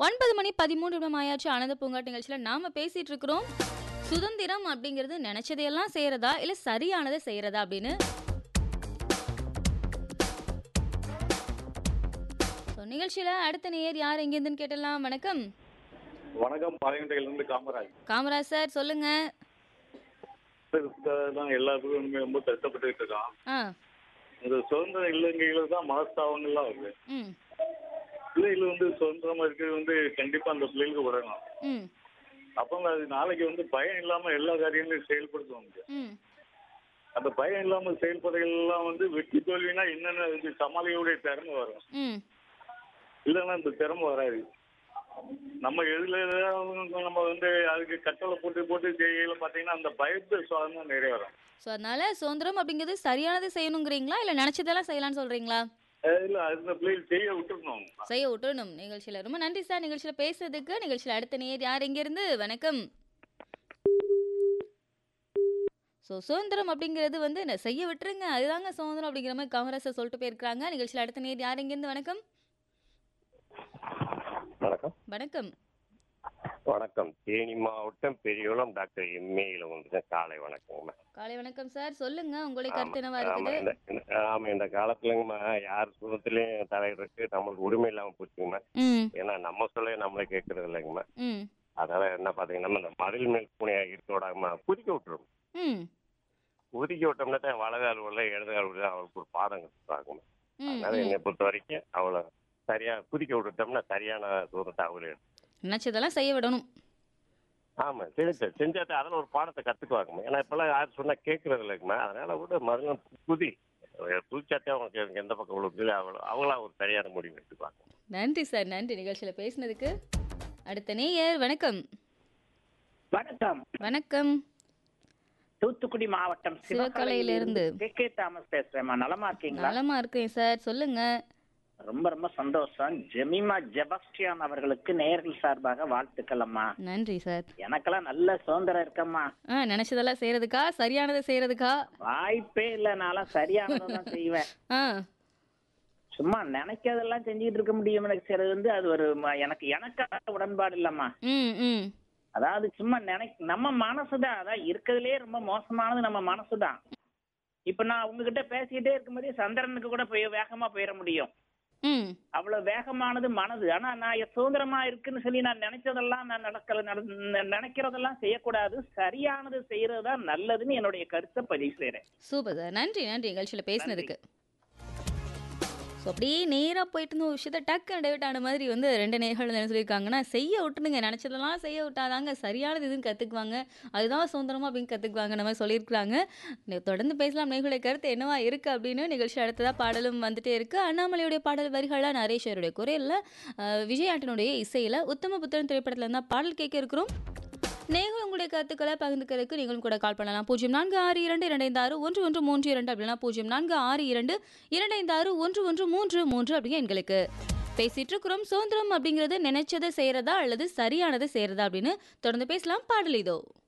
ஒன்பது மணி பதிமூன்று நிமிடம் ஆயாச்சு ஆனந்த பூங்காட் நிகழ்ச்சியில் நாம பேசிட்டு இருக்கிறோம் சுதந்திரம் அப்படிங்கிறது நினைச்சதையெல்லாம் செய்யறதா இல்ல சரியானதை செய்யறதா அப்படின்னு So, நிகழ்ச்சியில அடுத்த நேயர் யார் எங்கேருந்துன்னு கேட்டலாம் வணக்கம் வணக்கம் பாளையங்கோட்டையிலிருந்து காமராஜ் காமராஜ் சார் சொல்லுங்க தான் எல்லாத்துக்கும் ரொம்ப கஷ்டப்பட்டுக்கிட்டு இருக்கான் ஆ இந்த சுதந்திர இல்லங்கையில தான் மனஸ்தாபங்கள்லாம் வருது ம் பிள்ளைகள் வந்து சுதந்திரமா இருக்கிறது வந்து கண்டிப்பா அந்த பிள்ளைகளுக்கு விடணும் ம் அப்போ அது நாளைக்கு வந்து பயம் இல்லாம எல்லா காரியங்களையும் செயல்படுத்துவாங்க ம் அந்த பயம் இல்லாம செயல்படுறதெல்லாம் வந்து வெற்றி தோல்வினா என்னென்ன இது சமாளிகளுடைய திறமை வரும் ம் இல்லைன்னா இந்த திறமை வராது நம்ம எதுல நம்ம வந்து அதுக்கு கட்டளை போட்டு போட்டு செய்யல பாத்தீங்கன்னா அந்த பயத்து சுவாதம் நிறைய வரும் ஸோ அதனால சுதந்திரம் அப்படிங்கிறது சரியானதை செய்யணுங்கிறீங்களா இல்லை நினச்சதெல்லாம் செய்யலாம்னு சொல்கிறீங்களா அஹ் இல்ல அந்த பிள்ளைகள் செய்ய விட்டுருணும் செய்ய விட்டுணும் நிகழ்ச்சியில் ரொம்ப நன்றி சார் நிகழ்ச்சியில் பேசுறதுக்கு நிகழ்ச்சியில் அடுத்த நேர் யார் எங்கேருந்து வணக்கம் ஸோ சுதந்திரம் அப்படிங்கிறது வந்து என்ன செய்ய விட்டுருங்க அதுதாங்க சுதந்திரம் அப்படிங்கிற மாதிரி காமராஜர் சொல்லிட்டு போயிருக்காங்க நிகழ்ச்சியில் அடுத்த நேர் யார் எங்கேருந்து வணக்கம் வணக்கம் வணக்கம் வணக்கம் தேனி மாவட்டம் பெரியகுளம் டாக்டர் எம்ஏல வந்து காலை வணக்கங்கம்மா காலை வணக்கம் சார் சொல்லுங்க உங்களுடைய ஆமா, கருத்து என்னவா ஆமா, இருக்குது இந்த- இந்த- ஆமா இந்த காலத்துலங்கம்மா யார் சுகத்திலையும் தலையிடறதுக்கு நம்மளுக்கு உரிமை இல்லாம போச்சுங்கம்மா ம் ஏன்னா நம்ம சொல்ல நம்மளே கேட்கறது இல்லைங்கம்மா ம் அதனால என்ன பாத்தீங்கன்னா இந்த மதில் மேல் பூனையா இருக்க விடாம குதிக்க விட்டுரும் ம் குதிக்க விட்டோம்னா தான் வலகால் உள்ள இடதுகால் உள்ள அவளுக்கு ஒரு பாடம் கற்றுப்பாங்கம்மா ம் அதனால என்னை பொறுத்த வரைக்கும் அவளை சரியா குதிக்க விட்டுட்டோம்னா சரியான தூரத்தை அவளே எடுத்து நினச்சதெல்லாம் செய்ய விடணும் ஆமா செஞ்சு செஞ்சாதான் அதில் ஒரு பாடத்தை கத்துக்குவாங்கம்மா ஏன்னா இப்பெல்லாம் யாரும் சொன்னா கேட்கறது இல்லைங்கம்மா அதனால விட மறுநாள் குதி குதிச்சாத்தே அவங்களுக்கு எனக்கு எந்த பக்கம் விழுக்குது அவள அவங்களா ஒரு சரியான முடிவு எடுத்துக்குவாங்க நன்றி சார் நன்றி நிகழ்ச்சியில் பேசினதுக்கு அடுத்த நேயர் வணக்கம் வணக்கம் வணக்கம் தூத்துக்குடி மாவட்டம் சிவகலையிலிருந்து. கே கே தாமஸ் பேசுறேம்மா நலமா இருக்கீங்களா நலமா இருக்கேன் சார் சொல்லுங்க ரொம்ப ரொம்ப சந்தோஷம் ஜெமிமா ஜெபஸ்டியான் அவர்களுக்கு நேயர்கள் சார்பாக வாழ்த்துக்கள் அம்மா நன்றி சார் எனக்கெல்லாம் நல்ல சுதந்திரம் இருக்கம்மா ஆ நினைச்சதெல்லாம் செய்யறதுக்கா சரியானதை செய்யறதுக்கா வாய்ப்பே இல்ல நான்லாம் சரியானதான் செய்வேன் ஆ சும்மா நினைக்கிறதெல்லாம் செஞ்சுட்டு இருக்க முடியும் எனக்கு செய்யறது வந்து அது ஒரு ம- எனக்கு எனக்கான உடன்பாடு இல்லம்மா ம் ம் அதாவது சும்மா நினை நம்ம மனசுதான் அதான் இருக்கிறதுலே ரொம்ப மோசமானது நம்ம மனசுதான் இப்ப நான் உங்ககிட்ட பேசிக்கிட்டே இருக்கும்போதே சந்திரனுக்கு கூட போய் வேகமா போயிட முடியும் ம் அவ்வளவு வேகமானது மனது ஆனா நான் சுதந்திரமா இருக்குன்னு சொல்லி நான் நினைச்சதெல்லாம் நான் நடக்கல நட- நினைக்கிறதெல்லாம் செய்யக்கூடாது சரியானது செய்யறதுதான் நல்லதுன்னு என்னுடைய கருத்தை பதிவு செய்யறேன் சூப்பர் சார் நன்றி நன்றி நிகழ்ச்சியில் பேசினதுக்கு ஸோ அப்படியே நேராக போயிட்டு இருந்த ஒரு விஷயத்த டக்கு டைவர்ட் ஆன மாதிரி வந்து ரெண்டு நேர்கள் என்ன சொல்லியிருக்காங்கன்னா செய்ய விட்டுனுங்க நினச்சதெல்லாம் செய்ய விட்டாதாங்க சரியானது இதுன்னு கற்றுக்குவாங்க அதுதான் சுதந்திரமா அப்படின்னு கற்றுக்குவாங்க நம்ம சொல்லியிருக்காங்க நே- தொடர்ந்து பேசலாம் நேர்களுடைய கருத்து என்னவா இருக்குது அப்படின்னு நிகழ்ச்சி அடுத்ததாக பாடலும் வந்துட்டே இருக்குது அண்ணாமலையுடைய பாடல் வரிகளாக நரேஷருடைய குரலில் விஜய் ஆண்டனுடைய இசையில் உத்தம புத்திரன் திரைப்படத்தில் இருந்தால் பாடல் கேட்க இருக்கிறோம் நீங்கள் உங்களுடைய கருத்துக்களை பகிர்ந்துக்கிறதுக்கு நீங்களும் கூட கால் பண்ணலாம் பூஜ்ஜியம் நான்கு ஆறு இரண்டு இரண்டைந்து ஆறு ஒன்று ஒன்று மூன்று இரண்டு அப்படின்னா பூஜ்ஜியம் நான்கு ஆறு இரண்டு இரண்டைந்து ஆறு ஒன்று ஒன்று மூன்று மூன்று அப்படிங்க எங்களுக்கு பேசிட்டு இருக்கிறோம் சுதந்திரம் அப்படிங்கிறது நினைச்சதை செய்யறதா அல்லது சரியானதை செய்யறதா அப்படின்னு தொடர்ந்து பேசலாம் பாடல் இதோ